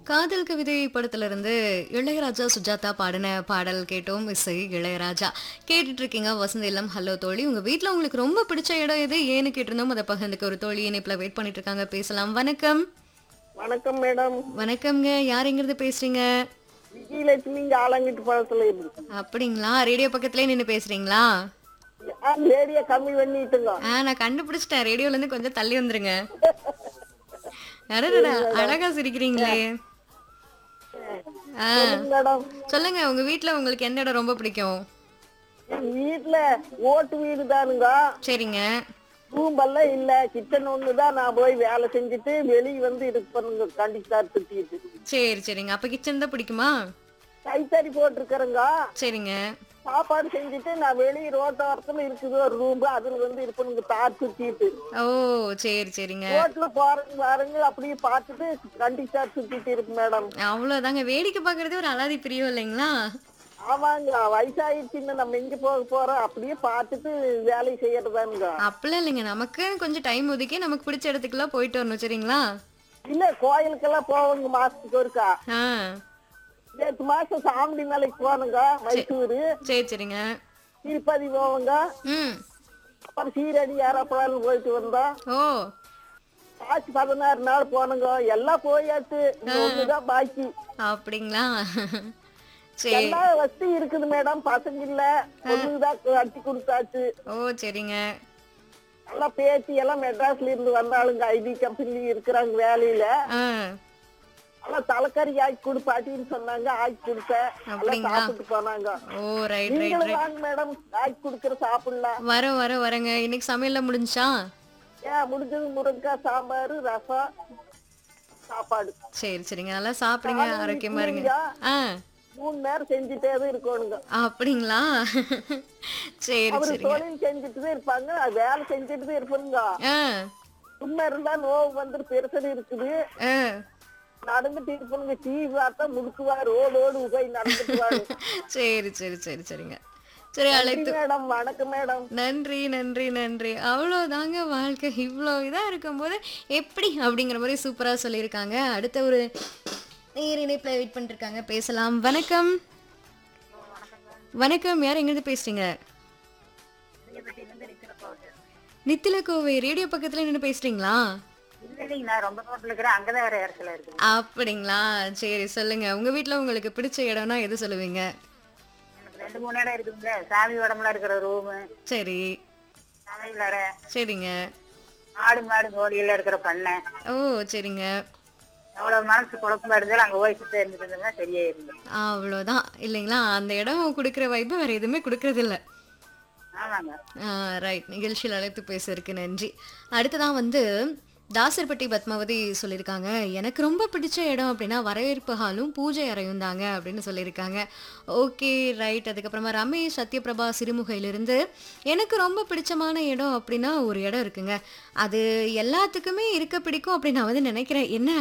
காதல் கவிதை படத்துல இருந்து இளையராஜா சுஜாதா பாடின பாடல் கேட்டோம் இசை இளையராஜா கேட்டுட்டு இருக்கீங்க வசந்த இல்லம் ஹலோ தோழி உங்க வீட்ல உங்களுக்கு ரொம்ப பிடிச்ச இடம் எது ஏன்னு கேட்டிருந்தோம் அதை பகிர்ந்துக்க ஒரு தோழி இணைப்புல வெயிட் பண்ணிட்டு இருக்காங்க பேசலாம் வணக்கம் வணக்கம் மேடம் வணக்கம்ங்க யார் எங்கிருந்து பேசுறீங்க விஜயலட்சுமி இங்க ஆலங்கிட்டு பழத்துல இருக்கு அப்படிங்களா ரேடியோ பக்கத்துலயே நின்னு பேசுறீங்களா ஆ, ரேடியோ கம்மி பண்ணிட்டுங்க ஆ நான் கண்டுபிடிச்சிட்டேன் ரேடியோல இருந்து கொஞ்சம் தள்ளி வந்துருங்க அடடடா, அழகா சிரிக்கிறீங்களே ஆ சொல்லுங்க மேடம் சொல்லுங்க உங்க வீட்ல உங்களுக்கு என்ன இடம் ரொம்ப பிடிக்கும் எங்க வீட்டுல ஓட்டு வீடு தானுங்க சரிங்க ரூம்பெல்லாம் இல்ல கிச்சன் ஒண்ணுதான் நான் போய் வேலை செஞ்சுட்டு வெளியே வந்து இருப்பேனுங்க கண்டிப்பார் சுத்திட்டு சரி சரிங்க அப்ப கிச்சன் தான் பிடிக்குமா கைத்தறி போட்டிருக்கிறேங்க சரிங்க சாப்பாடு செஞ்சுட்டு நான் வெளியே ரோட்டோரத்துல இருக்குது ஒரு ரூம் அதுல வந்து இருப்பேனுங்க தார் சுத்திட்டு ஓ சரி சரிங்க ரோட்ல போறவங்க வரவங்க அப்படியே பார்த்துட்டு கண்டிப்பார் சுத்திட்டு இருக்கு மேடம் அவ்வளவுதாங்க வேடிக்கை பார்க்கறதே ஒரு அலாதி பிரியம் இல்லைங்களா ஆமாங்க வயசாயிடுச்சுன்னு நம்ம எங்க போக போறோம் அப்படியே பார்த்துட்டு வேலை செய்யறதானுங்க அப்பெல்லாம் இல்லைங்க நமக்கு கொஞ்சம் டைம் ஒதுக்கி நமக்கு பிடிச்ச இடத்துக்குலாம் போயிட்டு வரணும் சரிங்களா இல்ல கோயிலுக்கெல்லாம் போவாங்க மாசத்துக்கு ஒருக்கா ஆ நேற்று மாசம் சாமி நாளைக்கு போனோங்க மைசூரு சரி சரிங்க திருப்பதி போவோங்க ம் அப்புறம் சீரடி ஏறப்படாலும் போயிட்டு வந்தோம் ஓ ஆச்சு பதினாறு நாள் போனோங்க எல்லாம் போயாச்சு இன்னும் ஒண்ணுதான் பாக்கி அப்படிங்களா சரி எல்லா வசதி இருக்குது மேடம் பசங்க இல்ல ஒண்ணுதான் கட்டி கொடுத்தாச்சு ஓ சரிங்க எல்லாம் பேத்தி எல்லாம் மெட்ராஸ்ல இருந்து வந்தாளுங்க ஐடி கம்பெனி இருக்கிறாங்க வேலையில ஆ எல்லாம் தலைக்கறி ஆக்கி கொடு பாட்டின்னு சொன்னாங்க ஆக்கி கொடுத்தேன் எல்லாம் அப்படிங்களா? சாப்பிட்டு போனாங்க ஓ ரைட் ரைட் நீங்களும் ரைட் வாங்க மேடம் ஆக்கி கொடுக்குற சாப்பிடலாம் வர வர வரங்க இன்னைக்கு சமையல்ல முடிஞ்சா ஏன் முடிஞ்சது முருங்கைக்காய் சாம்பார் ரசம் சாப்பாடு சரி சரிங்க நல்லா சாப்பிடுங்க காலையில ஆரோக்கியமா இருங்க இட்லிங்க. ஆ மூணு நேரம் செஞ்சுட்டே தான் இருக்கணுங்க அப்படிங்களா சரி அவரு சரிங்க தொழில் செஞ்சுட்டு தான் இருப்பாங்க அது வேலை செஞ்சுட்டு தான் இருப்பாங்க ஆ சும்மா இருந்தா நோவு வந்து பெருசல் இருக்குது ஆ நடந்துட்டு இருப்பானுங்க டிவி பார்த்தா முடுக்குவார் ஓடு ஓடு போய் நடந்துட்டு வாரு சரி சரி சரி சரிங்க சரி அழைத்து மேடம் வணக்கம் மேடம் நன்றி நன்றி நன்றி அவ்வளோதாங்க வாழ்க்கை இவ்வளோ இதாக இருக்கும்போது எப்படி அப்படிங்கிற மாதிரி சூப்பராக சொல்லியிருக்காங்க அடுத்த ஒரு நேர் இணைப்பில் வெயிட் பண்ணிருக்காங்க பேசலாம் வணக்கம் வணக்கம் யார் எங்கேருந்து பேசுறீங்க நித்தில கோவை ரேடியோ பக்கத்துல நின்று பேசுறீங்களா இல்லைங்க நான் ரொம்ப தூரத்துல இருக்கிறேன் அங்கதான் வேற இடத்துல இருக்குது அப்படிங்களா சரி சொல்லுங்க உங்க வீட்ல உங்களுக்கு பிடிச்ச இடம்னா எது சொல்லுவீங்க எனக்கு ரெண்டு மூணு இடம் இருக்குதுங்க சாமி உடம்புல இருக்கிற ரூமு சரி சமையல் அறை சரிங்க ஆடு மாடு கோழியில இருக்கிற பண்ணை ஓ சரிங்க எவ்வளவு மனசு குழப்பமா இருந்தாலும் அங்க போய் சுத்த இருந்துட்டு இருந்தோம்னா சரியா இருந்து அவ்வளோதான் இல்லைங்களா அந்த இடம் கொடுக்குற வைப்பு வேற எதுவுமே கொடுக்கறது இல்ல ஆமாங்க ரைட் நிகழ்ச்சியில் அழைத்து பேசுறதுக்கு நன்றி அடுத்ததான் வந்து தாசர்பட்டி பத்மாவதி சொல்லியிருக்காங்க எனக்கு ரொம்ப பிடிச்ச இடம் அப்படின்னா வரவேற்பு ஹாலும் பூஜை அறையும் தாங்க அப்படின்னு சொல்லியிருக்காங்க ஓகே ரைட் அதுக்கப்புறமா ரமேஷ் சத்யபிரபா சிறுமுகையிலிருந்து எனக்கு ரொம்ப பிடிச்சமான இடம் அப்படின்னா ஒரு இடம் இருக்குங்க அது எல்லாத்துக்குமே இருக்க பிடிக்கும் அப்படின்னு நான் வந்து நினைக்கிறேன் என்ன